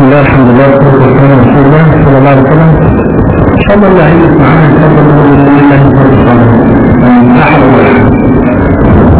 بسم الله الحمد لله والصلاة والسلام على رسول الله صلى الله عليه وسلم إن شاء الله الله يجلس معانا نتفضل بإذن الله نفرد الصلاة لا حول ولا قوة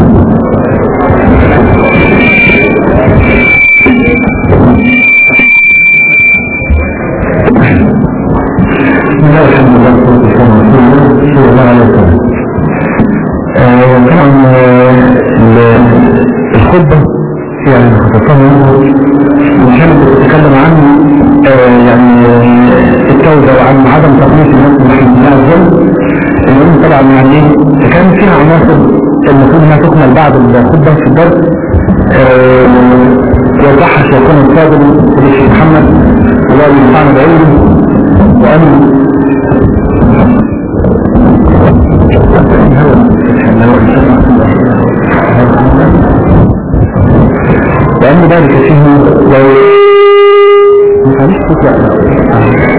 بسم الله الحمد لله والصلاة والسلام على رسول الله صلى الله عليه وسلم آه، طبعا آه، ال- الخطبة يعني خطبتها مش انا كنت بتكلم عن آه، يعني آه، التوبة وعن عدم تقليص الناس من رحمة الله عز وجل المهم طبعا يعني إيه، كان فيها عناصر المفروض انها تكمل بعد الخطبة في الدرس آه، يوضحها شيخنا الفاضل الشيخ محمد الله ينفعنا بعلمه وأن وأن ذلك فيه لو معلش تطلع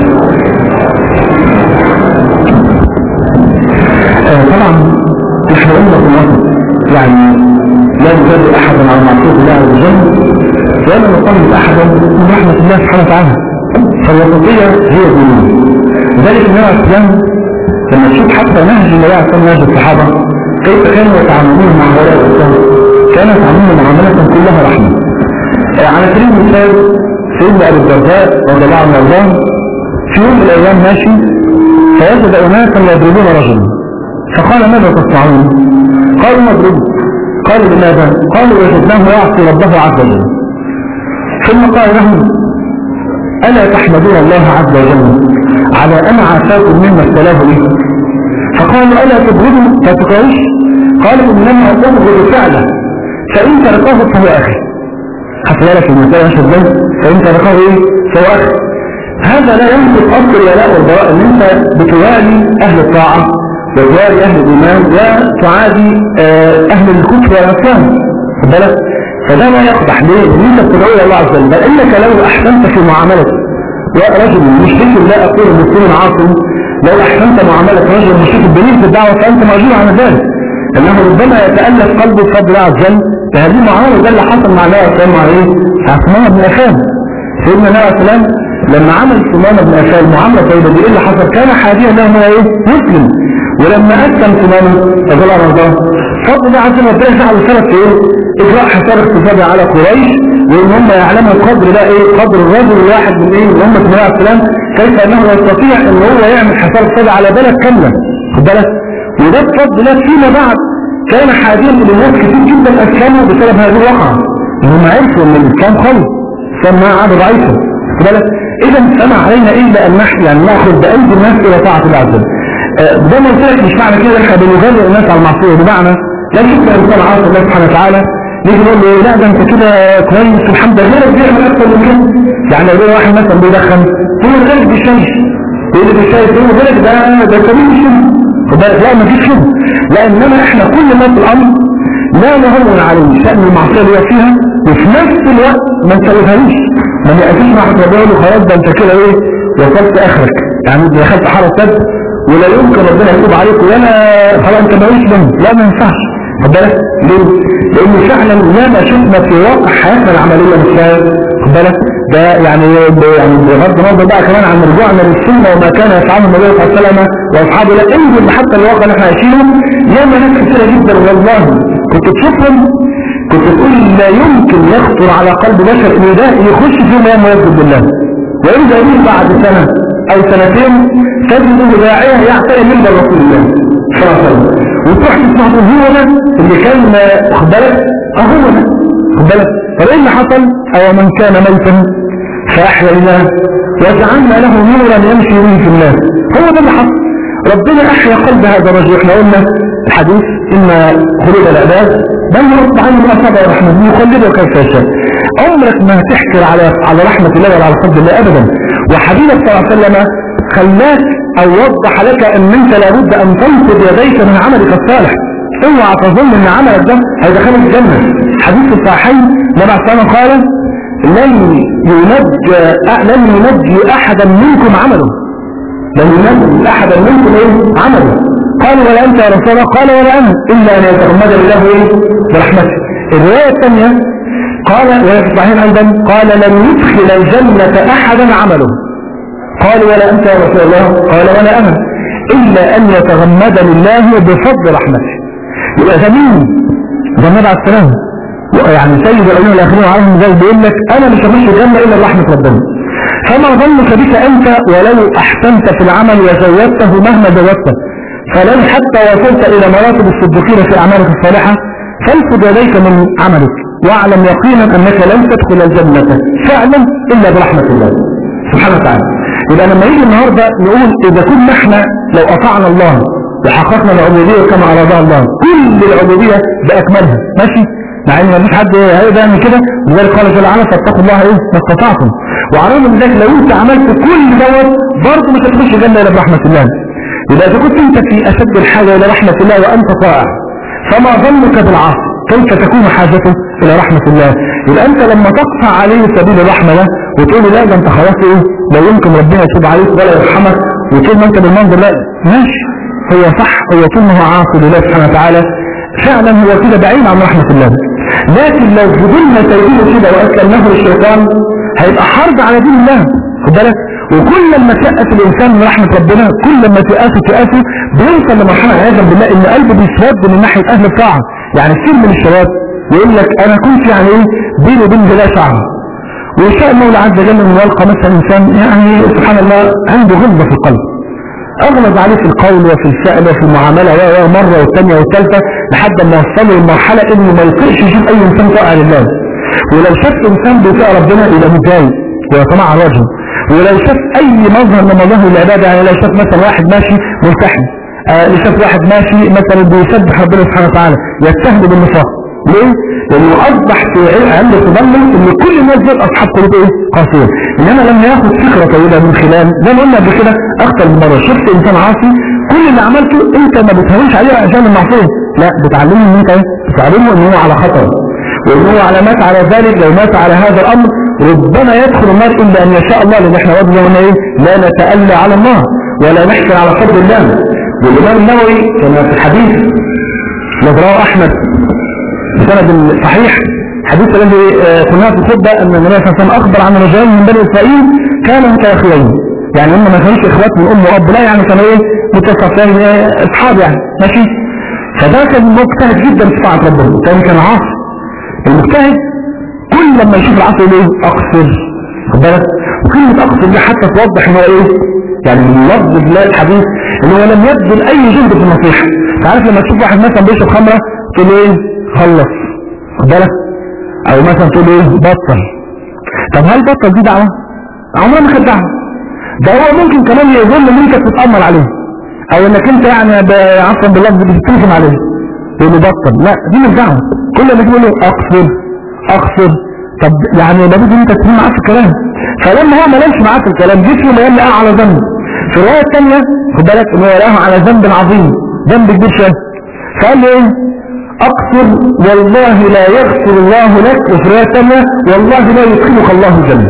آه، طبعا احنا قلنا في الوسط يعني لا نجري احدا على معصيه الله عز وجل ولا نطلب احدا من رحمه الله سبحانه وتعالى فالوسطيه هي دينيه لذلك النبي عليه السلام لما تشوف حتى نهج النبي عليه السلام نهج الصحابه كيف كانوا يتعاملون مع هؤلاء الاسلام كانوا يتعاملون معامله كلها رحمه آه، على سبيل المثال سيدنا ابو الدرداء رضي الله عنه وارضاه في يوم من الايام ماشي فوجد اناسا يضربون رجلا فقال ماذا تصنعون قالوا نضرب قالوا لماذا قالوا وجدناه يعصي ربه عز وجل ثم قال لهم ألا تحمدون الله عز وجل على أن عافاكم مما ابتلاه به فقالوا ألا تبغضوا فتكرهوش قالوا إنما أبغض فعله فإن تركه فهو أخي حتى بالك المسألة ماشية ازاي فإن تركه إيه فهو أخي هذا لا يملك أصل الولاء والبراء إن أنت بتوالي أهل الطاعة وتوالي أهل الإيمان وتعادي آه، أهل الكفر والعصيان خد بالك فده لا يقبح ليه؟ إن أنت بتدعو إلى الله عز وجل بل إنك لو أحسنت في معاملتك ورجل مشرك لا أقول مسلم عاصم لو أحسنت معاملة رجل مشرك بنية الدعوة فأنت مأجور على ذلك أنه ربما يتألف قلبه بفضل الله عز وجل فهذه المعاملة ده اللي حصل مع الله عليه وسلم عليه عثمان بن عفان سيدنا النبي عليه السلام لما عمل سلمان بن عفان معاملة طيبة دي إيه اللي حصل كان حاديا له هو إيه مسلم ولما أسلم سلمان رضي الله عنه فضل الله عز وجل ربنا جعل سبب في إيه إجراء حساب اقتصادي على قريش وإن هم يعلموا قدر ده إيه قدر الرجل الواحد من إيه من أمة النبي عليه السلام كيف أنه يستطيع إن هو يعمل حساب اقتصادي على بلد كاملة خد بالك وده بفضل الله فيما بعد كان حاديا للناس كتير جدا أسلموا بسبب هذه الواقعة هم عرفوا ان الاسلام خلص الاسلام ما عاد ضعيفا خد بالك اذا فما علينا الا ان نحن يعني ناخذ بايدي الناس الى طاعه الله عز وجل آه، ده ما قلت لك مش معنى كده احنا بنغرق الناس على المعصيه بمعنى لا شك انسان عاصي الله سبحانه وتعالى نيجي نقول له لا ده انت كده كويس الحمد لله غيرك بيعمل اكتر من كده يعني لو واحد مثلا بيدخن تقول له غيرك بيشيش يقول لك بيشيش تقول له غيرك ده ده كبير الشم خد بالك لا ما فيش كده لا انما احنا كل ما في الامر لا نهون عليه شأن المعصية اللي هو فيها وفي نفس الوقت ما نسويهالوش ما نقفيش مع حد ربنا يقول له خلاص ده انت كده ايه وصلت اخرك يعني انت دخلت حارة سد ولا يمكن ربنا يتوب عليك ولا خلاص انت ماليش ذنب لا ما ينفعش خد بالك ليه؟ لان فعلا ياما شفنا في واقع حياتنا العملية نفسها خد بالك ده يعني يعني بغض النظر بقى كمان عن رجوعنا للسنه وما كان يفعله النبي صلى الله عليه وسلم واصحابه لا انزل حتى الواقع اللي احنا عايشينه ياما ناس كثيره جدا والله كنت تشوفهم كنت تقول لا يمكن يخطر على قلب بشر ان ده يخش في يوم ايام ويكذب بالله وإذا به بعد سنة أو سنتين تجده داعية يعتني منبر رسول الله صلى الله عليه وسلم وتروح تسمع تقول هو ده اللي كان خد بالك أهو ده خد بالك طب إيه اللي حصل؟ أو من كان ميتا فأحييناه وجعلنا له نورا يمشي به في الناس هو ده اللي حصل ربنا أحيا قلب هذا الرجل احنا قلنا الحديث إن خلود العباد بل يرد عنه أصابع رحمة يخلده كيف يشاء عمرك ما هتحكر على على رحمة الله ولا على فضل الله أبدا وحبيبك صلى الله عليه وسلم خلاك أو وضح لك أن أنت لابد أن تنقض يديك من عملك الصالح اوعى تظن ان عملك ده هيدخلك الجنة حديث الصحيحين النبي عليه الصلاة قال لن ينجى لن ينجي أحدا منكم عمله لن ينجي أحدا منكم ايه عمله قال ولا أنت يا رسول الله قال ولا أنا إلا أن يتغمد الله ايه برحمته الرواية الثانية قال وفي صحيح أيضا قال لن يدخل الجنة أحدا عمله قال ولا أنت يا رسول الله قال ولا أنا إلا أن يتغمدني الله بفضل رحمته يبقى ده مين ده النبي عليه السلام يعني سيد الأولين الآخرين وعليهم زي بيقول لك أنا مش هخش الجنة إلا برحمة ربنا فما ظنك بك أنت ولو أحسنت في العمل وزودته مهما زودته فلن حتى وصلت إلى مراتب الصديقين في أعمالك الصالحة فانفض يديك من عملك واعلم يقينا أنك لن تدخل الجنة فعلا إلا برحمة الله سبحانه وتعالى يبقى لما يجي النهاردة نقول إذا كنا احنا لو أطعنا الله وحققنا العبودية كما أرادها الله كل العبودية بأكملها ماشي مع ان مفيش حد هيقدر يعمل كده لذلك قال جل وعلا فاتقوا الله ايه ما استطعتم وعلى من ذلك لو انت عملت كل دوت برضه مش هتخش الجنه الا برحمه الله اذا اذا كنت انت في اشد الحاجه الى رحمه الله وانت طائع فما ظنك بالعاصي كيف تكون حاجته الى رحمه الله يبقى انت لما تقطع عليه سبيل الرحمه ده وتقول لا ده انت خلاص ايه لا يمكن ربنا يتوب عليك ولا يرحمك وطول ما انت بالمنظر لا ماشي هو صح هو طول ما هو عاصي لله سبحانه وتعالى فعلا هو كده بعيد عن رحمه الله لكن لو فضلنا سايبينه كده واسلمناه للشيطان هيبقى حرب على دين الله خد بالك وكل ما تأس الإنسان من رحمة ربنا كل ما تأسه تأسه بيوصل لمرحلة عياذا بالله إن قلبه بيسود من ناحية أهل الطاعة يعني كثير من الشباب يقول لك أنا كنت يعني إيه بيني وبين جلاء شعر ويشاء المولى عز وجل أن يلقى مثلا إنسان يعني سبحان الله عنده غلظة في القلب أغلظ عليه في القول وفي الفعل وفي المعاملة مرة والثانية والثالثة لحد ما يوصلوا للمرحلة إنه ما يطيقش يشوف أي إنسان طائع لله ولو شاف إنسان بيطيع ربنا يبقى متضايق ويطمع الرجل ولو شاف أي مظهر من مظاهر العبادة يعني لو شاف مثلا واحد ماشي ملتحم آه لو شاف واحد ماشي مثلا بيسبح ربنا سبحانه وتعالى يتهم بالنفاق ليه؟ لأنه أصبح في عنده تضمن إن كل الناس دول أصحاب قلوب إيه؟ قاسية إنما لما ياخد فكرة طويلة من خلال زي ما قلنا قبل كده أكثر من مرة شفت إنسان عاصي كل اللي عملته أنت ما بتهونش عليه عشان المعصية لا بتعلمه إن أنت إيه؟ بتعلمه إن هو على خطر وإن هو على مات على ذلك لو مات على هذا الأمر ربما يدخل النار إلا أن يشاء الله لأن احنا وضعنا هنا إيه؟ لا نتألى على الله ولا نحكي على فضل الله والإمام النووي كما في الحديث نظراه أحمد بسند صحيح حديث الذي قلناه في الخطبة أن النبي صلى الله عليه وسلم أخبر عن رجلين من بني إسرائيل كانوا متأخرين يعني هم ما كانوش إخوات من أم وأب لا يعني كانوا إيه متصفين إيه أصحاب يعني ماشي فده كان مجتهد جدا في طاعة ربنا كان كان عاصي المجتهد كل لما يشوف العصر يقول ايه اقصر خد بالك وكلمة اقصر دي حتى توضح ان هو ايه يعني من لفظ الله الحديث ان هو لم يبذل اي جهد في النصيحة تعرف لما تشوف واحد مثلا بيشرب خمرة تقول ايه خلص خد بالك او مثلا تقول ايه بطل طب هل بطل دي دعوة عمرها ما كانت دعوة ده هو ممكن كمان يظن ان انت بتتأمر عليه او انك انت يعني عفوا باللفظ بتتكلم عليه تقول له بطل لا دي مش دعوة كل ما تقول له اقصر اقصر طب يعني لابد ان انت تكون معاه في الكلام فلما هو ما لمش معاه في الكلام جيت له قال لقاه على ذنب في الروايه الثانيه خد بالك ان هو لقاه على ذنب عظيم ذنب كبير شويه فقال له ايه اقصر والله لا يغفر الله لك وفي الروايه الثانيه والله لا يدخلك الله الجنه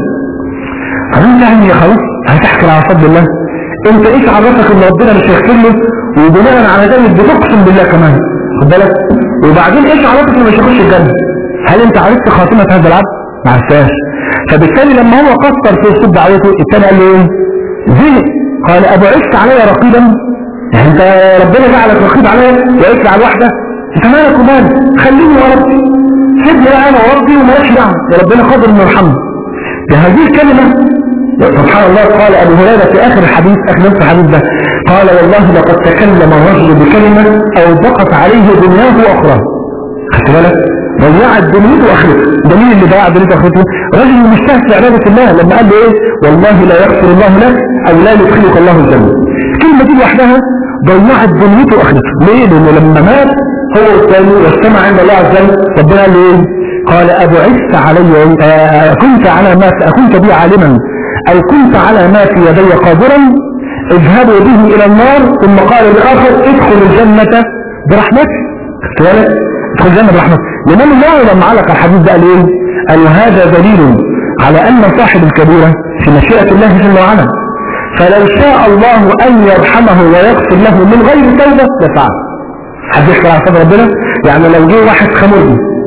فانت يعني خلاص هتحكي على فضل الله انت ايش عرفك ان ربنا مش هيغفر له وبناء على ذلك بتقسم بالله كمان خد بالك وبعدين ايش عرفك انه مش هيخش الجنه هل انت عرفت خاتمة هذا العبد ما عرفتهاش فبالتالي لما هو قصر في اسلوب دعوته الثاني قال له ايه زهق قال ابعثت علي رقيبا يعني انت ربنا جعلك رقيب عليا وقفت على الواحده انت مالك ومالك خليني يا ربي سيبني بقى انا وربي ومالكش دعوه يا ربنا قادر انه يرحمني بهذه الكلمه سبحان الله قال ابو هريره في اخر الحديث اخر نفس الحديث ده قال والله لقد تكلم الرجل بكلمه اوبقت عليه دنياه واخراه خدت بالك ضيعت دنيته واخرته ده مين اللي ضيع دنيته واخرته رجل مجتهد في عباده الله لما قال له ايه والله لا يغفر الله لك او لا يدخلك الله الجنه الكلمه دي لوحدها ضيعت دنيته واخرته ليه لانه لما مات هو الثاني واجتمع عند الله عز وجل ربنا قال له ايه قال ابعثت علي آه كنت على ما كنت بي عالما او كنت على ما في يدي قادرا اذهبوا به الى النار ثم قال الاخر ادخل الجنه برحمتي ادخل الجنه برحمتي الإمام النووي لما علق الحديث ده قال ايه قال هذا دليل على أن صاحب الكبيرة في مشيئة الله جل وعلا فلو شاء الله أن يرحمه ويغفر له من غير توبة لفعل حد يحكي على صدر ربنا يعني لو جه واحد خمرجي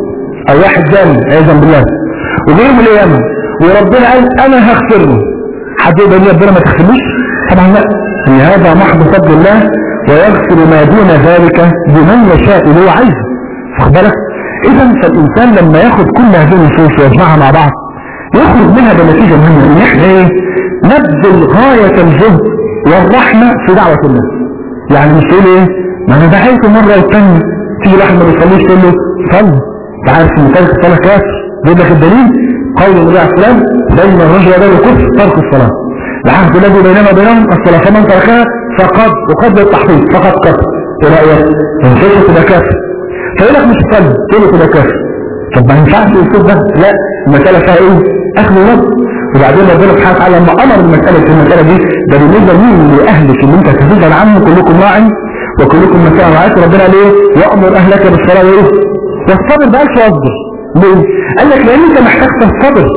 او واحد زاني عياذا بالله وجه يوم القيامه وربنا قال انا هغفر له حد يقدر يقول ربنا ما تغفرلوش طبعا لا ان هذا محض فضل الله ويغفر ما دون ذلك لمن يشاء اللي هو عايزه واخد بالك اذا فالانسان لما ياخد كل هذه النصوص ويجمعها مع بعض يخرج منها بنتيجه مهمه ان احنا ايه نبذل غايه الجهد والرحمه في دعوه الله يعني مش تقول ايه ما انا دعيته مره والثانيه تيجي واحد ما بيصليش تقول له صلي انت عارف ان ترك الصلاه كافر يقول لك الدليل قول النبي عليه السلام بين الرجل وبين الكفر ترك الصلاه العهد الذي بيننا وبينهم الصلاه فمن تركها فقد وقد التحقيق فقد كفر ايه رايك؟ ان كيف تبقى كافر فيقول لك مش تصلي تقول له تبقى كافر طب ما ينفعش الاسلوب ده لا المساله فيها ايه؟ اخذ ورد وبعدين ربنا سبحانه وتعالى لما امر المساله في المساله دي ده بالنسبه مين لاهلك اللي انت تتزل عنه كلكم راع وكلكم مساء رعايته ربنا قال ايه؟ وامر اهلك بالصلاه وايه؟ والصبر بقى واصبر ليه؟ قال لك لان انت محتاج تصبر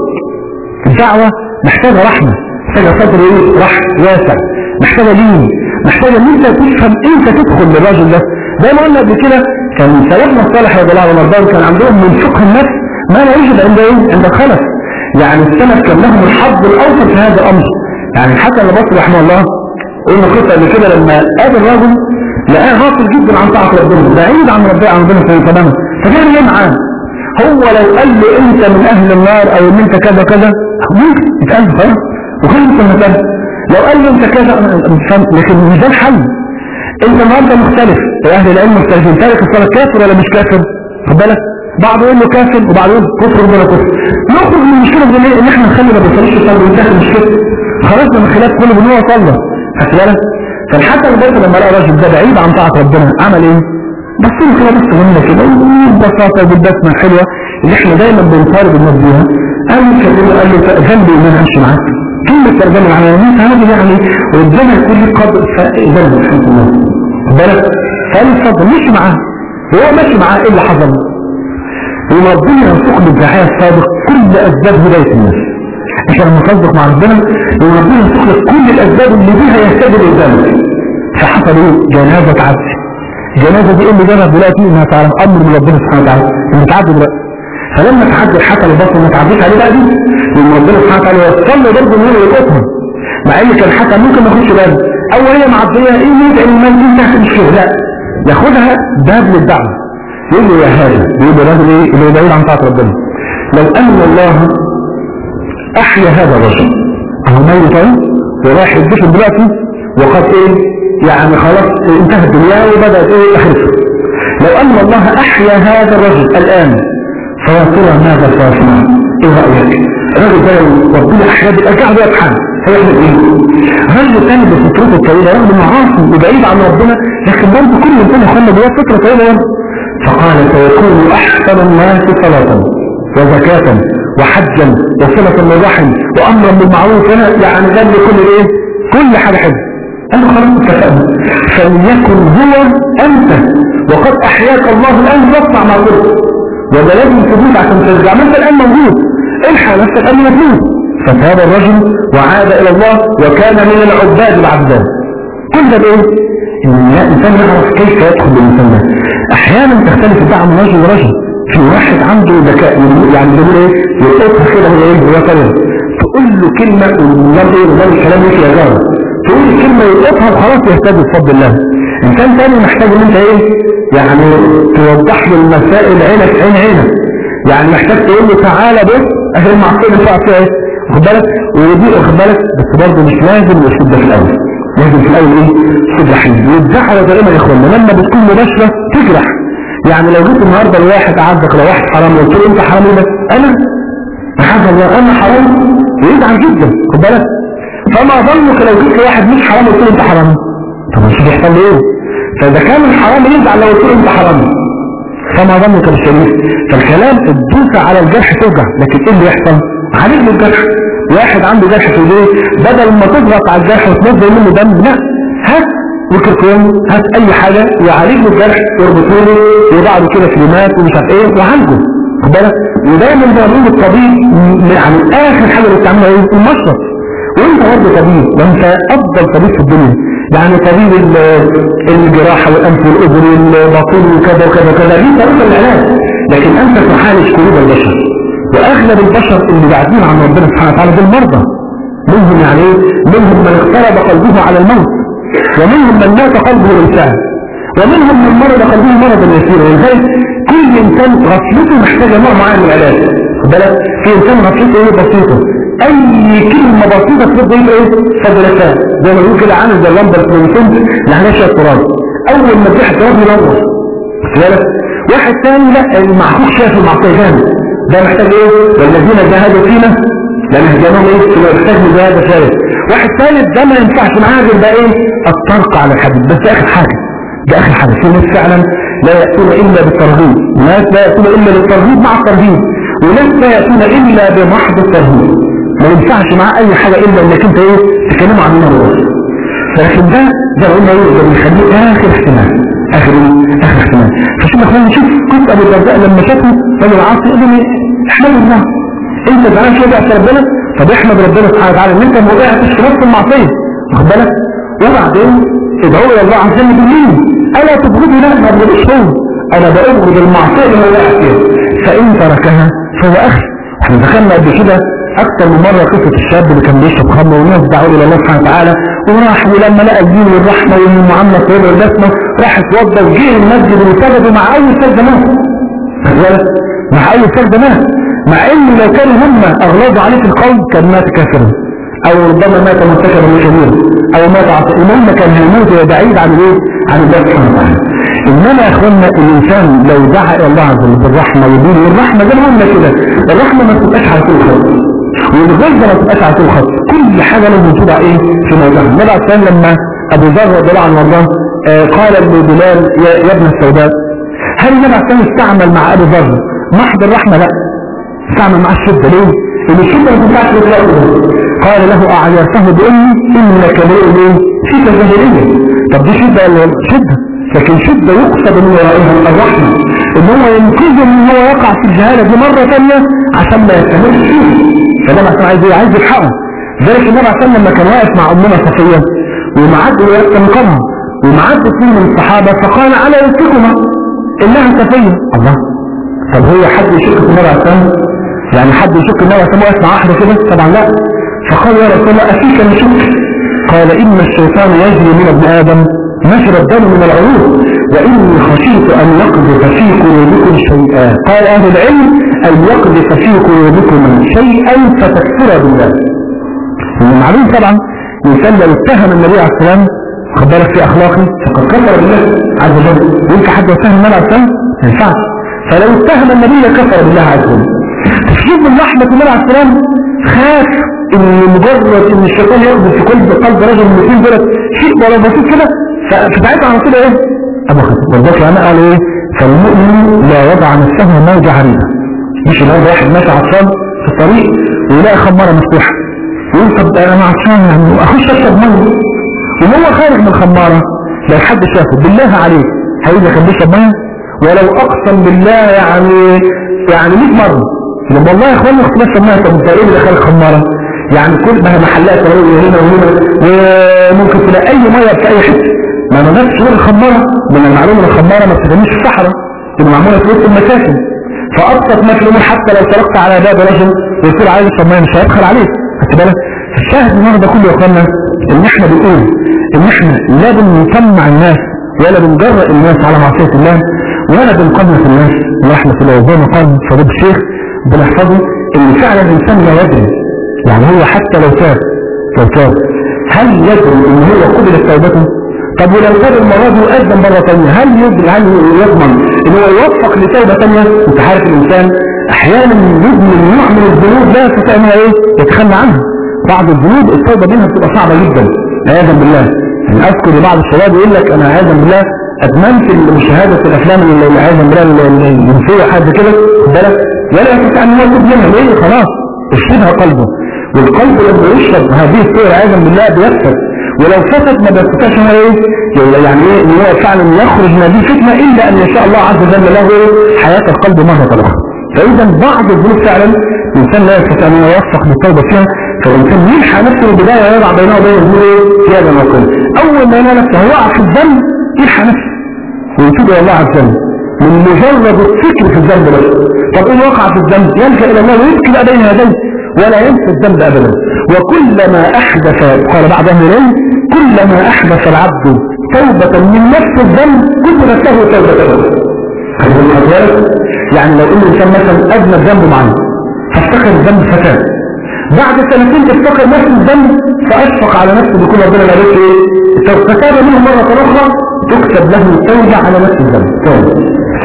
الدعوه محتاجه رحمه محتاجه صبر ايه؟ رحم واسع محتاجه لين محتاجه ان انت تفهم امتى تدخل للراجل ده زي ما قلنا قبل كده كان سلفنا الصالح رضي الله عنه كان عندهم من فقه النفس ما لا يوجد عند ايه؟ عند الخلف يعني السلف كان لهم الحظ الاوفر في هذا الامر يعني حتى البصري رحمه الله قلنا قصه قبل كده لما قابل راجل لقاه غافل جدا عن طاعه ربنا بعيد عن ربنا عن ربنا تماما فكان ايه معاه هو لو قال له انت من اهل النار او ان انت كذا كذا ممكن يتقال خلاص وخلص المسألة لو قال له انت كذا لكن مش ده الحل انت النهارده مختلف اهل العلم مختلفين تارك الصلاه كافر ولا مش كافر خد بالك بعض يقول له كافر وبعض يقول كفر ولا كفر نخرج من المشكله دي ان احنا نخلي ما بنصليش الصلاه وننتهي المشكله خرجنا من خلاف كل بنوع صلى خدت بالك فالحسن البصري لما لقى الراجل ده بعيد عن طاعه ربنا عمل ايه؟ بس له كده بس منه كده ببساطه وبالبسمه الحلوه اللي احنا دايما بنطالب الناس بيها قال له كلمه قال له ذنبي ان انا امشي معاك كلمه ترجمه العمليات هذه يعني ربنا كل قدر فذنب الحمد لله بالك فالفضل مشي معاه هو ماشي معاه ايه اللي حصل وربنا ينسق بالدعايه السابق كل اسباب هدايه الناس عشان لما تصدق مع ربنا وربنا ينسق لك كل الاسباب اللي بيها يهتدي قدامك فحصل ايه جنازه عبد الجنازه دي اللي جابها دلوقتي انها تعلم امر من ربنا سبحانه وتعالى انها تعدي دلوقتي فلما تعدي الحسن البصري ما تعديش عليه بقى دي لان ربنا سبحانه وتعالى يوصل له برضه ان هو يلقطها مع ان كان حتى ممكن ما ياخدش باله او هي معديه ايه يدعي المال دي تحت مشكله لا ياخدها باب للدعوه يقول له يا هذا يقول له الراجل ايه اللي بعيد عن طاعه ربنا لو ان الله احيا هذا الرجل اهو ميت اهو ورايح يدفن دلوقتي وقد ايه يعني خلاص انتهت الدنيا وبدات ايه اخرته لو ان الله احيا هذا الرجل الان فيا ترى ماذا سيصنع ايه رايك الراجل ده لو ربنا احيا ارجع له يتحمل هيعمل ايه الراجل ثاني بفطرته الطويله رغم معاصي وبعيد عن ربنا لكن برضه كل انسان يخلى جواه فتره طويله فقال سيكون احسن الناس صلاه وزكاه وحجا وصله للرحم وامرا بالمعروف هنا يعني جاب لي كل ايه كل حاجه حلوه قال له خلاص اتفقنا فليكن هو انت وقد احياك الله الان فاصنع ما قلت وده لازم تموت عشان ترجع ما انت الان موجود الحق نفسك قبل ما تموت فتاب الرجل وعاد الى الله وكان من العباد العبدان كل ده بايه؟ ان الانسان يعرف كيف يدخل بالانسان ده احيانا تختلف الدعوه من رجل لرجل في واحد عنده ذكاء يعني بيقول ايه يلقطها كده من ايه هو طريق تقول له كلمه والنظام ايه نظام الكلام يجي يا جاره تقول كلمه يلقطها وخلاص يهتدي بفضل الله انسان تاني محتاج ان انت ايه يعني توضح له المسائل عينك عين عينك يعني محتاج تقول له تعالى بص اهل المعصيه اللي فيها ايه واخد بالك ودي واخد بالك بس برضه مش لازم الاسلوب ده في الاول لازم في الاول ايه اسلوب رحيم والدعوه دائما يا اخوانا لما بتكون مباشره تجرح يعني لو جيت النهارده لواحد عندك لو واحد حرام قلت له انت حرام بس انا معاذ الله انا حرام يزعل جدا خد بالك فما ظنك لو جيت لواحد مش حرام قلت له انت حرام طب مش بيحصل له ايه فاذا كان الحرام يزعل لو قلت له انت حرام فما ظنك بالشريف فالكلام الدوسة على الجرح توجع لكن ايه اللي يحصل عالج له الجرح واحد عنده جرح في ايديه بدل ما تضغط على الجرح وتنزل منه دم لا هات ميكروفون هات اي حاجة ويعالج له الجرح ويربطه له ويضع له كده كلمات ومش عارف ايه ويعالجه خد بالك ودايما بقول الطبيب يعني اخر حاجه اللي بتعملها ايه المشرط وانت برضه طبيب وانت افضل طبيب في الدنيا يعني طبيب الجراحة والأنف والأذن والبطن وكذا وكذا وكذا دي طريقة العلاج لكن انت تعالج قلوب البشر واغلب البشر اللي بعدين عن ربنا سبحانه وتعالى دول مرضى منهم يعني ايه منهم من اقترب قلبه على الموت ومنهم من مات قلبه بالفعل ومنهم من مرض قلبه مرضا يسيرا ولذلك كل انسان غفلته محتاجه نوع معين من العلاج بالك في انسان غفلته ايه بسيطه اي كلمه بسيطه تفضل ايه ايه فضلتها زي ما بيقول كده عامل زي اللمبه الفلوسنت اللي عليها شويه تراب اول ما تفتح التراب ينور بالك واحد ثاني لا المعكوك شايف المعصيه جامد ده محتاج ايه والذين جاهدوا فينا لنهدينهم ايه يبقى محتاج مجاهده ثالث واحد ثالث ده ما ينفعش معاه غير ده ايه الطرق على الحديد بس اخر حاجه ده اخر حاجه في ناس فعلا لا ياتون الا بالترهيب ناس لا ياتون الا بالترهيب مع الترهيب وناس لا ياتون الا بمحض الترهيب ما ينفعش معاه اي حاجه الا انك انت ايه تكلمه عن النار بس فلكن ده ده قلنا ايه ده بيخليه اخر احتمال اخر ايه اخر احتمال فشوف اخوان نشوف قصه ابو الدرداء لما شافه رجل العاصي يقول له احمد الله انت زعلان شويه بقى ربنا طب احمد ربنا سبحانه وتعالى ان انت ما وقعتش في نفس المعصيه واخد بالك وبعدين ادعوا الى الله عز وجل بالليل الا تبغضوا لا ما بغضوش هو انا بأبغض المعصيه اللي هو وقع فيها فان تركها فهو اخي احنا دخلنا قبل كده اكتر من مره قصه الشاب اللي كان بيشرب خمر والناس دعوا الى الله سبحانه وتعالى وراح ولما لقى الدين والرحمه والمعامله الطيبه والبسمه راح اتوضى وجه المسجد وسجد مع اول سجده مات مع اول سجده مات مع ان لو كانوا هم اغلظوا عليه في القول كان مات كافرا او ربما مات مرتكبا لكبير او مات عصر المهم كان هيموت بعيد عن الايه عن الله سبحانه وتعالى انما يا اخوانا الانسان لو دعا الى الله عز وجل بالرحمه والدين والرحمه زي ما قلنا كده الرحمه ما تبقاش على طول خط والغلظه ما تبقاش على طول خط كل حاجه لازم توضع ايه في موضعها النبي عليه الصلاه لما ابو ذر رضي الله عنه وارضاه قال لبلال يا, يا ابن السوداء هل النبي عليه الصلاه استعمل مع ابو ذر محض الرحمه لا استعمل معاه الشده ليه؟ ان الشده ما تنفعش بالوقت قال له اعيرته بامي انك امرئ ايه؟ فيك الجاهليه طب دي شده ولا شده لكن شده يقصد من ورائها الرحمه ان هو ينقذه ان هو يقع في الجهاله دي مره ثانيه عشان ما يستمرش فيه فده عشان عايز ايه؟ عايز يلحقه ذلك النبي عشان لما كان واقف مع امنا صفيه ومعد ويستنقذها ومعد اثنين من الصحابه فقال على رزقكما انها صفيه الله طب هو حد يشك في النبي عليه يعني حد يشك النبي عليه واقف مع واحده كده طبعا لا فقال يا رسول الله افيك نشك قال ان الشيطان يجري من ابن ادم نشر الدم من العروق واني خشيت ان يقذف في قلوبكم شيئا قال اهل العلم ان يقذف في قلوبكم شيئا فتكفر بالله من معلوم طبعا الانسان لو اتهم النبي عليه السلام خد بالك في اخلاقه فقد كفر بالله عز وجل ينفع حد يتهم النبي عليه السلام ما ينفعش فلو اتهم النبي كفر بالله عز وجل تشوف من رحمة النبي عليه السلام خاف ان مجرد ان الشيطان يقضي في قلب قلب رجل من الاثنين دولت شيء ولا بسيط كده فساعتها على طول ايه ابو خالد والذكر انا قال ايه فالمؤمن لا يضع نفسه موجة عريضة مش اللي هو واحد ماشي عطشان في الطريق ويلاقي خمارة مفتوحة يقول طب انا عطشان يعني اخش اشرب ميه وهو خارج من الخمارة لو حد شافه بالله عليك هيجي كان بيشرب ميه ولو اقسم بالله يعني يعني 100 مرة لما والله يا اخوانا اختلاف سماها طب انت ايه اللي دخل الخمارة يعني كل ما هي محلات هنا وهنا وممكن تلاقي اي ميه في اي حته ما نظرتش غير الخمارة من المعلومة الخمارة ما بتتعملش في الصحراء تبقى معمولة في وسط المساكن فابسط مكلوم حتى لو تركت على باب رجل ويقول عايز يشرب ميه مش هيدخل عليك خدت بالك الشاهد النهارده كله يا اخوانا ان احنا بنقول ان احنا لا بنسمع الناس ولا بنجرأ الناس على معصية الله ولا بنقنص الناس ورحمة الله زي ما قال فضيل الشيخ بنحفظه ان فعلا الانسان لا يدري يعني هو حتى لو تاب لو تاب هل يدري ان هو قبلت توبته طب ولو تاب المرة دي وقدم مرة ثانية هل يدري هل يضمن ان هو يوفق لتوبة ثانية انت عارف الانسان احيانا يدمن نوع من الذنوب لا يستطيع انه ايه يتخلى عنها بعض الذنوب التوبة منها بتبقى صعبة جدا عياذا بالله يعني اذكر بعض الشباب يقول لك انا عياذا بالله ادمنت مشاهدة الافلام اللي عايزة بالله الجنسية حد كده خد بالك ولا يستطيع ان هو يتوب منها ليه خلاص اشربها قلبه والقلب لما يشرب هذه الصور عياذا بالله بيفسد ولو فسد ما بيستطيعش هو ايه يعني ايه ان هو فعلا يخرج من هذه الفتنة الا ان يشاء الله عز وجل له حياة القلب مرة اخرى فاذا بعض الذنوب فعلا الانسان لا يستطيع ان يوفق للتوبة فيها فالإنسان يلحق نفسه من البداية ويضع بينه وبين الذنوب زيادة وقل أول ما يلاقي نفسه هو في الذنب يلحق نفسه ويتوب إلى الله عز وجل من مجرد الفكر في الذنب بس طب إن وقع في الذنب يلجأ إلى الله ويبكي بين يديه ولا ينسى الذنب أبدا وكلما أحدث قال بعض أهل العلم كلما أحدث العبد توبة من نفس الذنب كتبت له توبة يعني لو إنه كان مثلا أذنب ذنب معين فافتكر الذنب فتاة بعد سنتين تفتكر نفس الذنب فأشفق على نفسه بكل ربنا لا بيش ايه فتاب منه مرة أخرى تكتب له التوبة على نفس الذنب توبة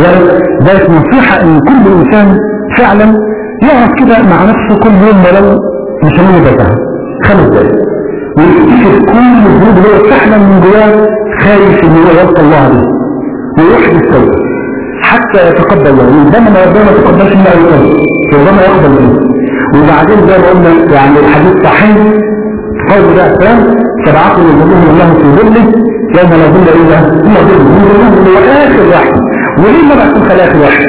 ذلك نصيحة ان كل انسان فعلا يقعد كده مع نفسه كل يوم ولو مش هنقول بتاعها خمس دقايق ويكتشف كل الذنوب اللي هو فعلا من جواه خايف ان هو يلقى الله عليه ويحدث توبة حتى يتقبل الله ربما ما ربنا ما يتقبلش منه اي توبة ربما يقبل منه وبعدين زي ما قلنا يعني الحديث صحيح قول ده السلام سبعة يظلهم الله في ظله يوم لا ظل الا الا ظله هو اخر واحد وليه ما بعتم خلاف واحد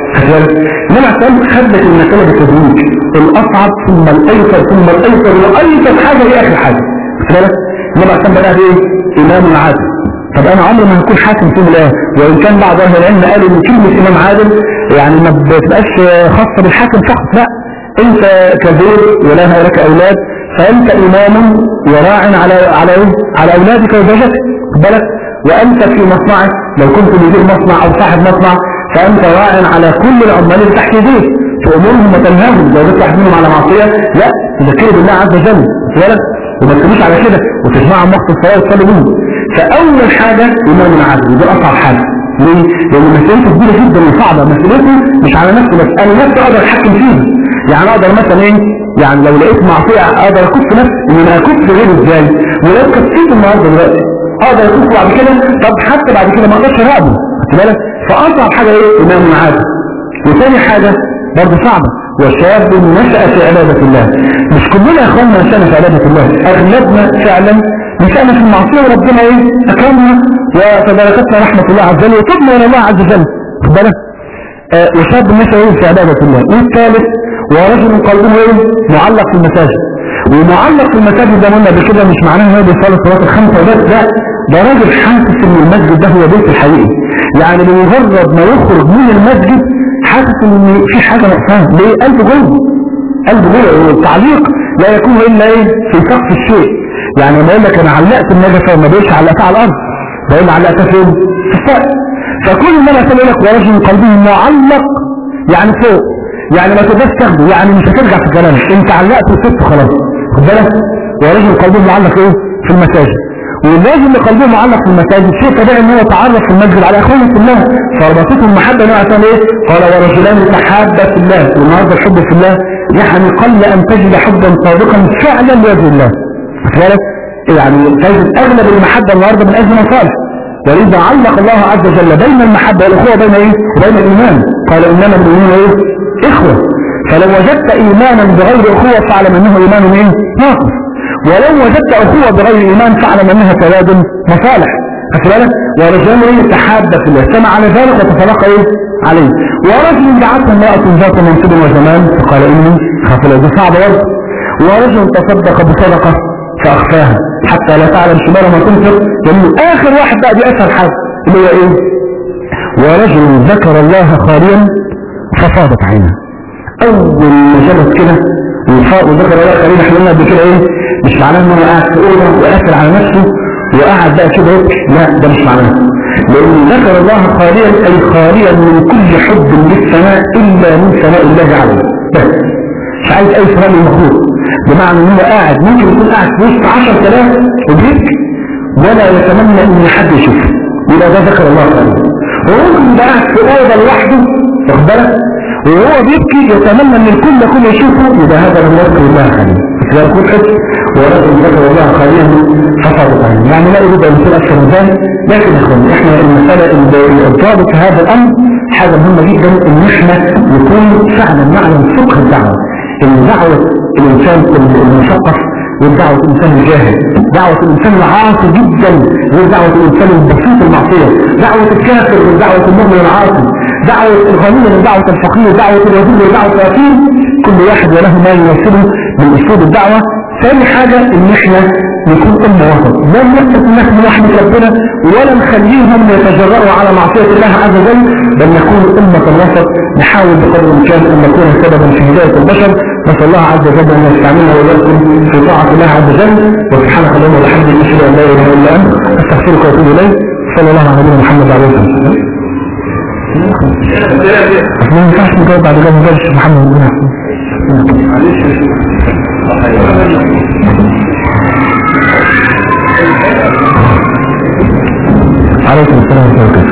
انما عشان خدت المسألة بالتدريج الاصعب ثم الايسر ثم الايسر وايسر حاجة هي اخر حاجة بالك انما عشان بدأ بايه امام عادل طب انا عمري ما هكون حاكم في الله وان كان بعض اهل العلم قالوا ان كلمة امام عادل يعني ما بتبقاش خاصة بالحاكم فقط لا انت كبير ولا لك اولاد فانت امام وراع على على على اولادك وزوجتك بالك وانت في مصنعك لو كنت مدير مصنع او صاحب مصنع فانت راع على كل العمال اللي تحت يديك تأمرهم وتنهاهم لو بتفتح منهم على معصية لا تذكروا بالله عز وجل بالك وما تكونوش على كده وتجمعهم وقت الصلاة وتصلي بهم فأول حاجة إمام العدل دي أصعب حاجة ليه؟ لأن مسؤوليته كبيرة جدا وصعبة مسؤوليته مش على نفسه بس أنا نفسي أقدر أتحكم فيها يعني أقدر مثلا إيه يعني لو لقيت معصية أقدر أكف نفسي إن أنا أكف غير إزاي ولو كفيت النهاردة دلوقتي أقدر أكف بعد كده طب حتى بعد كده ما أقدرش أراقبه خد بالك فأصعب حاجة إيه إمام العادل وثاني حاجة برضه صعبة وشاب نشأ في عبادة الله مش كلنا يا اخواننا نشأنا في عبادة الله اغلبنا فعلا نشأنا في المعصية وربنا ايه اكرمنا وتباركتنا رحمة الله عز وجل وتبنا الى الله عز وجل خد بالك آه وشاب نشأ ايه في عبادة الله والثالث ورجل قلبه ايه معلق في المساجد ومعلق في المساجد زي ما قلنا قبل كده مش معناه ان هو بيصلي الصلاه الخمسه وبس لا ده راجل حاسس ان المسجد ده هو بيته الحقيقي يعني بمجرد ما يخرج من المسجد حاسس ان في حاجة نقصان ليه قلب جوه قلب جوه والتعليق لا يكون الا ايه في سقف الشيء يعني لما يقول لك انا علقت النجفة وما بقولش علقتها على الارض بقول علقتها فين في السقف فكل ما يقول لك ورجل قلبه معلق يعني فوق يعني ما تقدرش تاخده يعني مش هترجع في كلامك انت علقت وسبت خلاص خد بالك ورجل قلبه معلق ايه في المساجد ولازم قلبه معلق في المساجد شيء طبيعي ان هو يتعرف في المسجد على اخوانه في الله فربطتهم المحبه نوع عشان ايه قال ورجلان تحابا في الله والنهارده الحب في الله يعني قل ان تجد حبا صادقا فعلا لوجه الله بالك يعني تجد اغلب المحبه النهارده من اجل مصالح ولذا علق الله عز وجل بين المحبه والاخوه بين ايه وبين الايمان قال انما المؤمنون ايه اخوه فلو وجدت ايمانا بغير اخوه فاعلم انه ايمان ايه ناقص ولو وجدت أخوة بغير إيمان فاعلم أنها تبادل مصالح خد بالك ورجال ايه تحاب في الله سمع على ذلك وتفرق ايه عليه ورجل دعته امرأة ذات منصب وزمان فقال إني خاف دي صعبة برضه ورجل تصدق بصدقة فأخفاها حتى لا تعلم شمال ما تنفق لأنه آخر واحد بقى دي أسهل حاجة اللي هو إيه ورجل ذكر الله خاليا ففاضت عينه أول ما جلس كده وذكر الله خاليا احنا قلنا قبل كده إيه مش معناه ان هو قاعد في اوضه وقافل على نفسه وقاعد بقى كده لا ده مش معناه لان ذكر الله خاليا اي خاليا من كل حب للسماء الا من سماء الله عليه بس مش عايز اي سماء للمخلوق بمعنى ان هو قاعد ممكن يكون قاعد في وسط 10000 وبيبكي ولا يتمنى ان حد يشوفه يبقى ده ذكر الله خاليا وممكن يبقى قاعد في اوضه لوحده واخد بالك وهو بيبكي يتمنى ان الكل كله يشوفه يبقى هذا من ذكر الله خاليا يكون حس ورجل ذكر الله خاليا فصارت عينه يعني لا يريد ان يكون اكثر من ذلك لكن يا اخوان احنا المساله الضابط في هذا الامر حاجه مهمه جدا ان احنا نكون فعلا نعلم فقه الدعوه ان دعوه الانسان المثقف ودعوة الإنسان الجاهل دعوة الإنسان العاصي جدا غير دعوة الإنسان البسيط المعصية دعوة الكافر غير دعوة المؤمن العاصي دعوة الغني غير دعوة الفقير دعوة الوزير غير دعوة الوكيل كل واحد وله ما يمثله من أسلوب الدعوة ثاني حاجة إن إحنا نكون أمة وسط لا نثبت إن إحنا نحمد ربنا ولا نخليهم يتجرؤوا على معصية الله عز وجل بل نكون أمة وسط نحاول بقدر الإمكان أن نكون سببا في هداية البشر نسأل الله عز وجل أن يستعملنا وإياكم في طاعة الله عز وجل وسبحانك اللهم وبحمدك أشهد أن لا إله إلا أنت أستغفرك وأتوب إليك صلى الله على نبينا محمد عليه الصلاة والسلام. ما ينفعش نجاوب بعد كده نجاوب محمد بن عليكم السلام ورحمة الله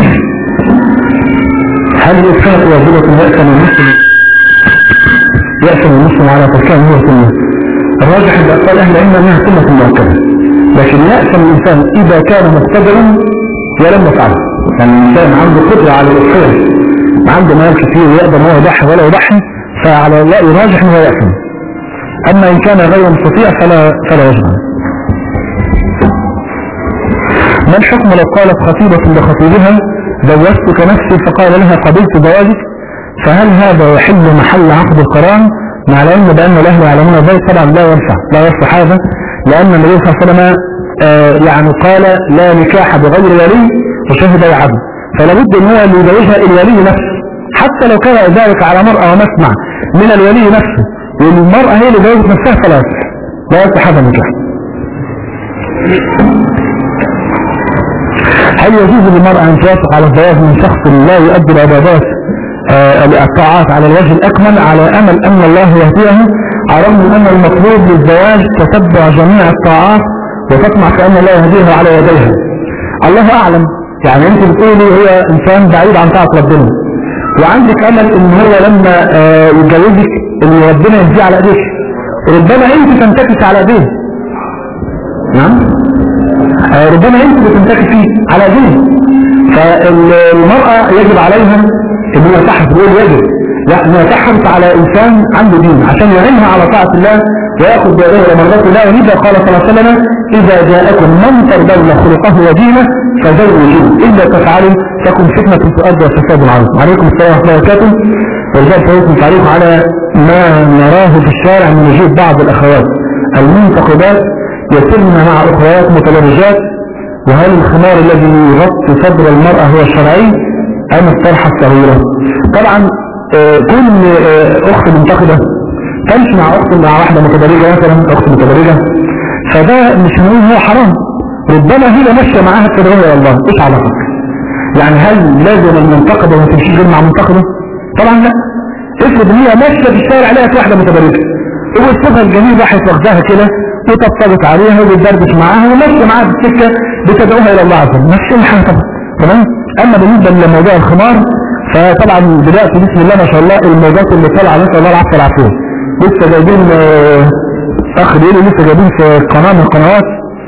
هل الإسفاق واجبة يأثم المسلم يأثم المسلم على تركان هو سنة الراجح عند أقوال أهل العلم أنها سنة مؤكدة لكن يأثم الإنسان إذا كان مقتدرا ولم يفعله يعني الإنسان عنده قدرة على الإسفاق عنده مال كثير ويقدر هو يضحي ولا يضحي فعلى الله يراجح أنه يأثم أما إن كان غير مستطيع فلا فلا يجب ما الحكم لو قالت خطيبة لخطيبها زوجتك نفسي فقال لها قبلت زواجك فهل هذا يحل محل عقد القران مع العلم بأن الأهل يعلمون ذلك طبعا لا ينفع لا يصلح هذا لأن النبي صلى الله عليه وسلم آه يعني قال لا نكاح بغير ولي وشهد يعبد فلا بد ان هو اللي يزوجها الولي نفسه حتى لو كان ذلك على مرأة ومسمع من الولي نفسه والمرأة هي اللي زوجت نفسها فلا لا يصلح هذا النكاح هل يجوز للمرأة أن توافق على الزواج من شخص لا يؤدي العبادات آه الطاعات على الوجه الأكمل على أمل أن الله يهديه على الرغم من أن المطلوب للزواج تتبع جميع الطاعات وتطمع في أن الله يهديه على يديها الله أعلم يعني أنت بتقولي هو إنسان بعيد عن طاعة ربنا وعندك أمل إن هو لما آه يتجوزك إن ربنا يهديه على إيديك ربما أنت تنتكس على إيديه نعم آه ربما انت بتنتكي فيه على دين فالمرأة يجب عليها ان هي تحرص بيقول يجب لا انها تحرص على انسان عنده دين عشان يعينها على طاعة الله ويأخذ بأداه مرضات الله ولذا قال صلى الله عليه وسلم إذا جاءكم من ترضون خلقه ودينه فزوجوه إلا تفعلوا تكن فتنة في الأرض وفساد العرض عليكم السلام ورحمة الله وبركاته ورجال فوزكم تعليق على ما نراه في الشارع من وجود بعض الأخوات المنتقبات يتم مع أخريات متبرجات وهل الخمار الذي يغطي صدر المرأة هو الشرعي أم الطرحة الصغيرة طبعا آه كل آه أخت منتقدة تمشي مع أخت مع واحدة متبرجة مثلا أخت متبرجة فده مش نقول هو حرام ربما هي ماشية معاها التدريب إلى الله إيش علاقتك يعني هل لازم المنتقدة ما تمشيش غير مع منتقدة طبعا لا افرض ان هي ماشية في الشارع لقت واحدة متبرجة وصفها الجميل راحت واخداها كده وطبطبت عليها وبتدردش معاها وماشيه معاها في السكه بتدعوها الى الله عز وجل نفس الحاجه طبعا تمام اما بالنسبه لموضوع الخمار فطبعا دلوقتي بسم الله ما شاء الله الموجات اللي طالعه نسال الله العافيه والعافيه لسه جايبين اخ بيقول لسه جايبين في قناه من القنوات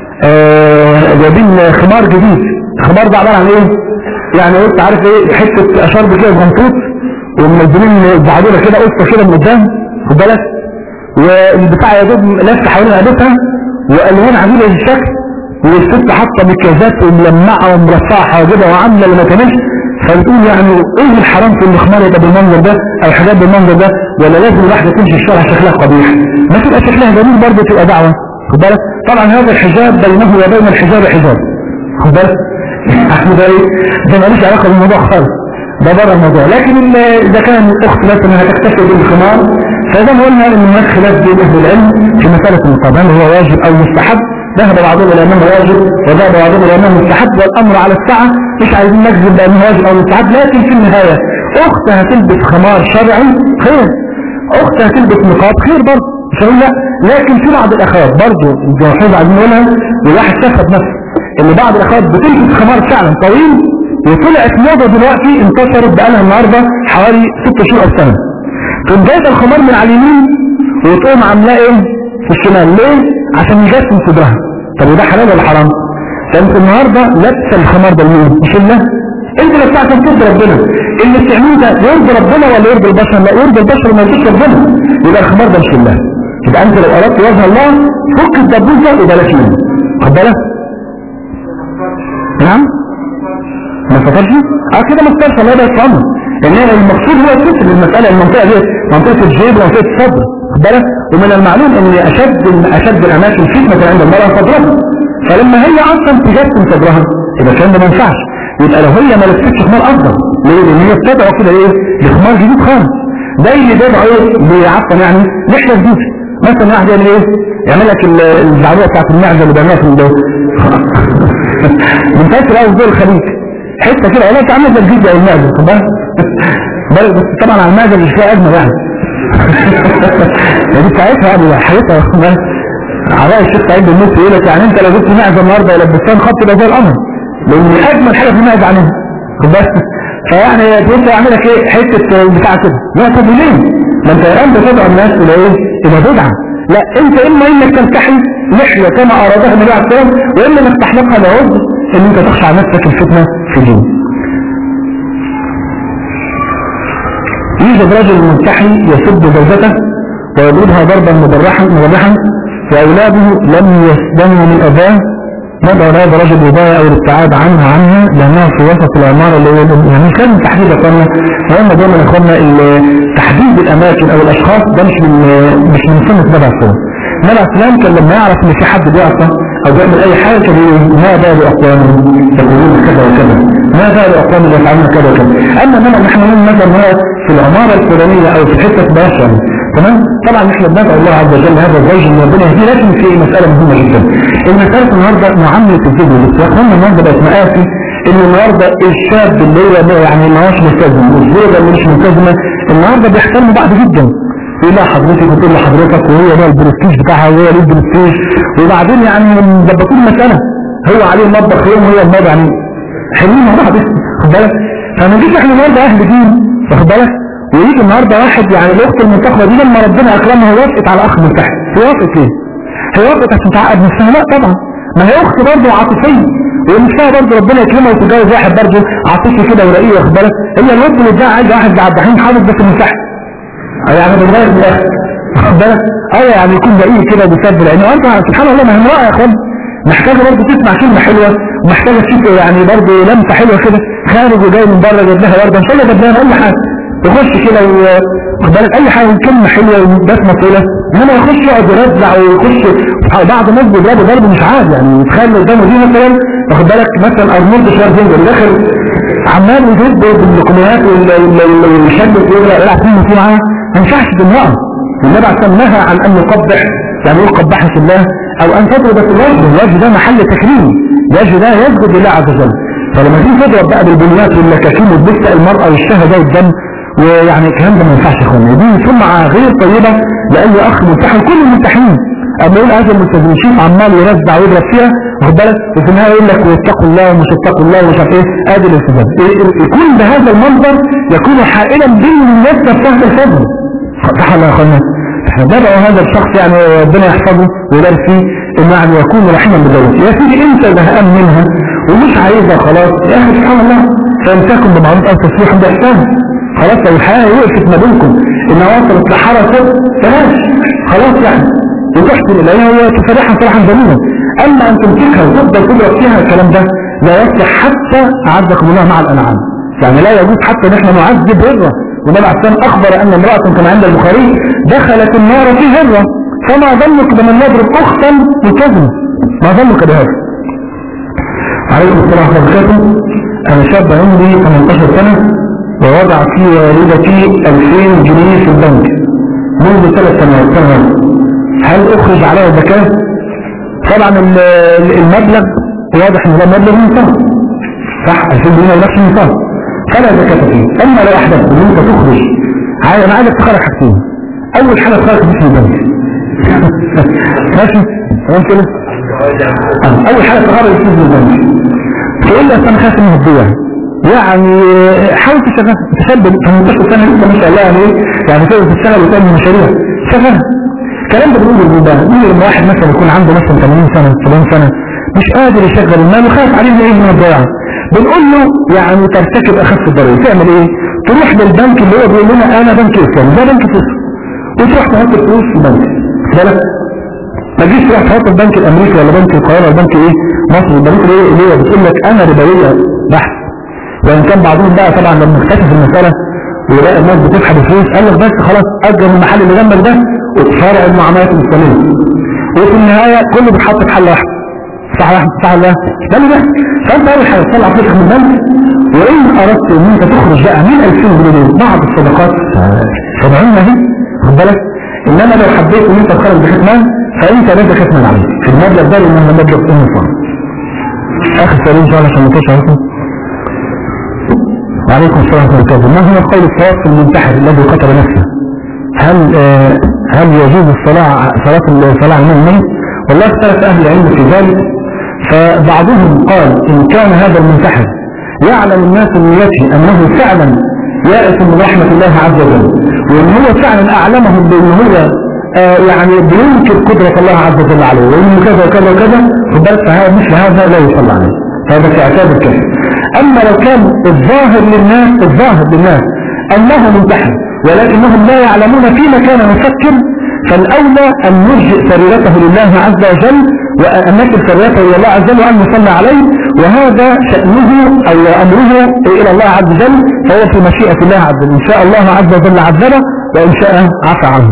جايبين خمار جديد الخمار ده عباره عن ايه؟ يعني انت عارف ايه حته اشرب كده بغنطوط ومنزلين بعضوره كده قصه كده من قدام خد بالك والبتاع يا دوب لف حوالين رقبتها والوان عجيبه الشكل والست حاطه مكياجات وملمعه ومرفعه حواجبها وعامله اللي ما كانش فبتقول يعني ايه الحرام في الخمار يبقى بالمنظر ده او حاجات بالمنظر ده ولا لازم الواحده تمشي في الشارع شكلها قبيح ما تبقى شكلها جميل برضه تبقى دعوه خد بالك طبعا هذا الحجاب بينه وبين الحجاب حجاب خد بالك احنا ده ايه ده ماليش علاقه بالموضوع خالص ده بره الموضوع لكن اذا كان الاخت مثلا هتكتفي بالخمار فإذا ما قلنا ان هناك خلاف بين اهل العلم في مسألة النقاب هل هو واجب او مستحب ذهب بعضهم الى انه واجب وذهب بعضهم الى انه مستحب والامر على الساعة مش عايزين نجزم بانه واجب او مستحب لكن في النهاية اخت هتلبس خمار شرعي خير اخت هتلبس نقاب خير برضه مش هقول لا لكن في بعض الاخوات برضه الجوحيز عايزين نقولها والواحد شافها بنفسه ان بعض الاخوات بتلبس خمار فعلا طويل وطلعت موضة دلوقتي انتشرت بقالها النهاردة حوالي ست شهور او سنة تقوم جايبه الخمار من على اليمين وتقوم عاملاه ايه في الشمال ليه عشان يجسم صدرها طب وده حلال ولا حرام فانت النهارده لابسه الخمار ده لمين مش الله انت اللي بتاعك ترضي ربنا اللي بتعمله ده يرضي ربنا ولا يرضي البشر لا يرضي البشر ما يرضيش ربنا يبقى الخمار ده مش الله يبقى انت لو اردت وجه الله فك الدبوس ده وبلاش منه خد بالك نعم ما سافرش اه كده ما سافرش الله يبارك في عمرك انما المقصود هو الستر المسألة المنطقة دي منطقة الجيب ومنطقة الصدر بالك ومن المعلوم ان اشد اشد الاماكن فتنة عند المرأة صدرها فلما هي اصلا تجسم صدرها يبقى الكلام ده ما ينفعش يبقى لو هي ما لبستش خمار افضل ليه؟ لان هي بتدعو كده ايه؟ لخمار جديد خالص ده اللي بيدعو ايه؟ بيعفن يعني لحيه جديده مثلا واحد يعمل ايه؟ يعمل لك الزعبوه بتاعت المعزه اللي بيعملها في الجو من فاكر قوي دول الخليج حته كده ولا تعمل زي الجديد او المعزه خد بالك بس طبعا على المعزه مش فيها اجمل يعني دي بتاعتها يعني حياتها عراء الشيخ سعيد بن مصر يقول لك يعني انت لو جبت معزه النهارده ولبستها خط يبقى زي القمر لان اجمل حاجه في المعزه عليها بس فيعني تقول يعمل لك ايه حته بتاع كده لا طب ليه ما انت انت تدعو الناس الى ايه الى بدعه لا انت اما انك تلتحي لحيه كما ارادها النبي عليه الصلاه واما انك تحلقها لعذر ان انت تخشى على نفسك الفتنه في دين يوجد رجل ملتحي يسب زوجته ويضربها ضربا مبرحا مبرحا واولاده لم يسلموا من اذاه ندعو هذا رجل يضايع او الابتعاد عنها عنها لانها في وسط العمارة اللي هو يعني كان تحديد اخوانا وهم دايما اخوانا تحديد الاماكن او الاشخاص ده مش من مش من سنة نبع السلام نبع السلام كان لما يعرف ان في حد بيعصى او بيعمل اي حاجة كان يقول ما بال اقوام يقولون كذا وكذا ما بال اقوام يفعلون كذا وكذا اما انما نحن نقول مثلا في العمارة الفلانية او في حتة بلاش يعني تمام طبعا احنا بندعو الله عز وجل هذا الزوج ان ربنا يهديه لكن في مسألة مهمة جدا المسألة النهاردة معاملة الزوج والاستواء هم النهاردة بقت مقاسي ان النهاردة الشاب اللي هو يعني ما هوش ملتزم والزوجة اللي مش ملتزمة النهاردة بيحترموا بعض جدا يقول لها حضرتك وتقول لحضرتك وهو ده البرستيج بتاعها وهو ليه البرستيج وبعدين يعني مظبطين المسألة هو عليه المطبخ يوم وهي المطبخ يعني حلوين مع بعض خد بالك فما نجيش احنا النهارده اهل دين واخد بالك ويجي النهارده واحد يعني الاخت المنتخبه دي لما ربنا اكرمها وافقت على اخ ملتحي هي وافقت ليه؟ هي وافقت عشان تعقد نفسها لا طبعا ما هي اخت برضه عاطفيه ونفسها برضه ربنا يكرمها وتتجوز واحد برضه عاطفي كده ورقيق واخد بالك هي الواد اللي ادعى عايز واحد زي عبد الرحيم حافظ بس ملتحي يعني بتغير في الاخر واخد بالك اه يعني يكون رقيق كده وبيسبب لانه انت سبحان الله ما هي امراه يا اخوان محتاجه برضه تسمع كلمه حلوه ومحتاجه تشوف يعني برضه لمسه حلوه كده خارج وجاي من بره جاب لها ورده ان شاء الله جاب لها اي حاجه يخش كده واخد بالك اي حاجه كلمه حلوه وبسمه طويله انما يخش يقعد يرزع ويخش بعض الناس بيضربوا ضرب مش عادي يعني يتخيل قدامه دي مثلا واخد بالك مثلا ارنولد شوارزنجر داخل عمال يجد باللقمات والشد ويلعب فيه فيه معاه ما ينفعش بالمرأة النبي عليه نهى عن ان نقبح يعني يقول قبحك الله او ان تضرب في الوجه الوجه ده محل تكريم الوجه ده يسجد لله عز وجل فلما تيجي تضرب بقى بالبنيات والمكاكين وتبث المرأة والشهى ده والدم ويعني الكلام ده ما ينفعش يا اخوانا دي سمعة غير طيبة لأي أخ ملتحن كل الملتحنين أما يقول هذا الملتزم شوف عمال يرزع ويضرب فيها واخد بالك وفي النهاية يقول لك واتقوا الله ومش اتقوا الله ومش عارف ايه ادي الالتزام يكون بهذا المنظر يكون حائلا بين الناس نفسها الفضل صح ولا يا اخوانا احنا بدأوا هذا الشخص يعني ربنا يحفظه ويبارك فيه انه يعني يكون رحيما بالدولة يا سيدي انت زهقان منها ومش عايزها خلاص يا اخي سبحان الله فامساكم بمعروف او تسليح باحسان خلاص لو الحياة وقفت ما بينكم انها وصلت لحرة بلاش خلاص يعني وتحسن اليها وتفرحها فرحا جميلا اما ان تمسكها وتفضل تضرب فيها الكلام ده لا يصلح حتى اعزكم الله مع الانعام يعني لا يجوز حتى ان احنا نعذب هرة والنبي عليه اخبر ان امرأة كما عند البخاري دخلت النار في هرة فما ظنك بمن يضرب اختا ملتزمة ما ظنك بهذا عليكم السلام ورحمة الله وبركاته انا شاب عندي 18 سنة ووضع في والدتي 2000 جنيه في البنك منذ ثلاث سنوات هل اخرج عليها زكاة طبعا المبلغ واضح ان ده مبلغ نصاب صح 2000 جنيه ما من نصاب فلا زكاة فيه اما لو احدثت ان انت تخرج انا عايزك تخرج حاجتين اول حاجة تخرج اسم البنك ماشي تمام كده اول حاجة تخرج اسم البنك تقول لي انا خايف انها تضيع يعني حاول تشغل تشبه 18 سنة لسه ما شاء الله يعني يعني تقدر تشتغل وتعمل مشاريع شغل الكلام ده بنقوله بالله يجي لما واحد مثلا يكون عنده مثلا 80 سنة 70 سنة مش قادر يشغل المال وخايف عليه من ايه من الضياع بنقول له يعني ترتكب اخف الضرر تعمل ايه تروح للبنك اللي هو بيقول لنا انا بنك اسلامي ده بنك فلوس وتروح تحط الفلوس في البنك بالك ما تجيش تروح تحط البنك الامريكي ولا بنك القاهره ولا بنك ايه مصر البنك اللي هو بتقول لك انا ربويه بحث وان كان بعضهم بقى طبعا لما اكتشف المسألة ولقى الناس بتسحب الفلوس قال لك بس خلاص اجر المحل اللي جنبك ده وفرع المعاملات الاسلامية وفي النهاية كله بيتحط في حل واحد صح واحد صح ولا ده اللي بيحصل فانت اول حاجه تطلع فلوسك من البنك وان اردت ان انت تخرج بقى من 2000 جنيه بعض الصدقات فدعونا اهي خد بالك انما لو حبيت ان انت تخرج بختمان فانت لازم ختمان عليك في المبلغ ده لانه مبلغ ام صار اخر سؤال ان شاء الله عشان ما نطولش عليكم وعليكم السلام ورحمه الله وبركاته ما هو القول الصواب في المنتحر الذي قتل نفسه هل آه هل يجوز الصلاة صلاة الصلاة على الميت والله اختلف أهل العلم في ذلك فبعضهم قال إن كان هذا المنتحر يعلم الناس من وجهه أنه فعلا يائس من رحمة الله عز وجل وإن هو فعلا أعلمهم بأن هو آه يعني بينكر قدرة الله عز وجل عليه وإنه كذا وكذا وكذا فبل فهذا مثل هذا لا يصلى عليه هذا في اعتاب الكفر أما لو كان الظاهر للناس الظاهر للناس أنه منتحر ولكنهم لا يعلمون فيما كان مفكر فالأولى أن نرجئ سريرته لله عز وجل وأن نكل سريرته إلى الله عز وجل وأن نصلى عليه وهذا شأنه أو أمره إلى الله عز وجل فهو في مشيئة الله عز وجل إن شاء الله عز وجل عذبه وإن شاء عفى عنه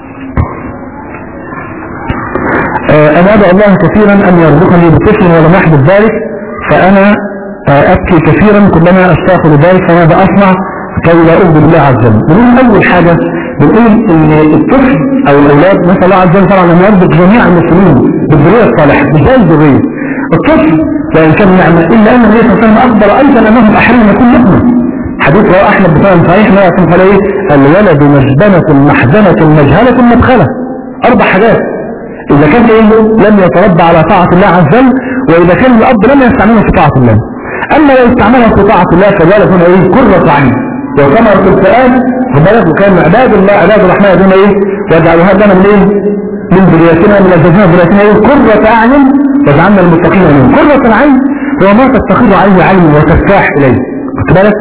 أنا أدعو الله كثيرا أن يرزقني بطفل ولم يحدث ذلك فأنا أبكي كثيرا كلما أشتاق لذلك فماذا أصنع كي لا أرضي بالله عز وجل بنقول أول حاجة بنقول إن الطفل أو الأولاد نسأل الله عز وجل طبعا أن يرزق جميع المسلمين بالذرية الصالحة مش زي الذرية الطفل وإن كان نعمة إلا أن النبي صلى الله عليه وسلم أخبر أيضا أنهم أحرم يكون لقمة حديث رواه أحمد بن صحيح ما يكون عليه الولد مجبنة محزنة مجهلة مدخلة أربع حاجات إذا كان إيه لم يتربى على طاعة الله عز وجل وإذا كان الأب لم يستعمله في طاعة الله أما لو استعمله في طاعة الله فذلك هنا إيه كرة عين وثمرة الفئات فبلغ وكان عباد الله عباد الرحمن دون إيه واجعلوا هذا من إيه من ذريتنا من أزواجنا ذريتنا إيه كرة أعين واجعلنا المتقين منهم كرة العين هو ما تستقر عليه عين وترتاح إليه خد بالك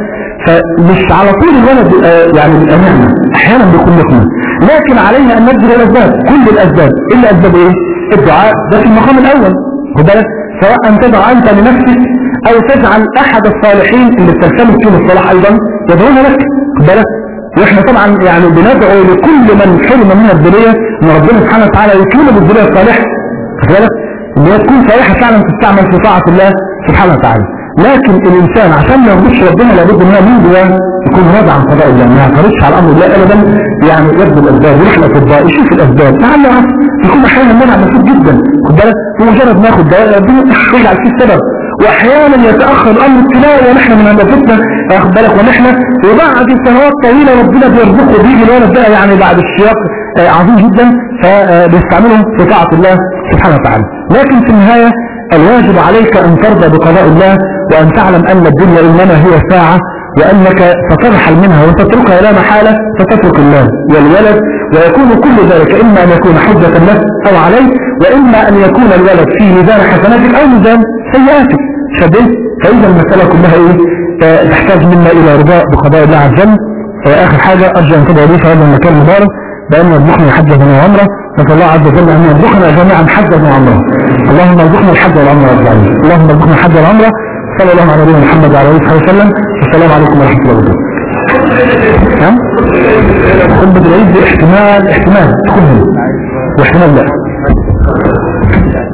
فمش على طول الولد يعني الأمانة أحيانا بيكون لقمة لكن علينا أن نجري الأسباب كل الأسباب إلا أسباب إيه الدعاء ده في المقام الأول خد بالك سواء أن تدعى أنت لنفسك أو تجعل أحد الصالحين اللي بتلتمس فيهم الصلاح أيضا يدعون لك خد بالك واحنا طبعا يعني بندعو لكل من حرم من الذرية ان ربنا سبحانه وتعالى يكرمه بالذرية الصالحة خد بالك ان هي تكون صالحة فعلا تستعمل في طاعة الله سبحانه وتعالى لكن الانسان عشان ما يغش ربنا لابد انها من جواه يكون راضي عن قضاء الله ما يعترضش على امر الله ابدا يعني يبذل الاسباب يروح الاطباء يشوف الاسباب لعله عارف يكون احيانا منع بسيط جدا خد بالك بمجرد ما ياخد دواء ربنا يجعل فيه السبب واحيانا يتاخر الامر ابتلاء ونحن من انفسنا واخد بالك ونحن وبعد سنوات طويله ربنا بيرزقه بيجي الولد بقى يعني بعد السياق عظيم جدا فبيستعملهم في طاعه الله سبحانه وتعالى لكن في النهايه الواجب عليك ان ترضى بقضاء الله وان تعلم ان الدنيا انما هي ساعه وانك سترحل منها وتتركها لا محاله فتترك الله والولد ويكون كل ذلك اما ان يكون حجه لك او عليك واما ان يكون الولد في ميزان حسناتك او ميزان سيئاتك شديد فإذا المسألة كلها إيه تحتاج منا إلى رضاء بقضاء الله عز وجل آخر حاجة أرجو أن تدعو لي في هذا المكان المبارك بأن يرزقنا حجة وعمرة نسأل الله عز وجل أن يرزقنا جميعا حجة وعمرة اللهم ارزقنا الحج والعمرة والجعل اللهم ارزقنا الحج والعمرة صلى الله على نبينا محمد وعلى اله وصحبه وسلم والسلام عليكم ورحمة الله وبركاته نعم خطبة العيد دي احتمال احتمال تكون هنا واحتمال لا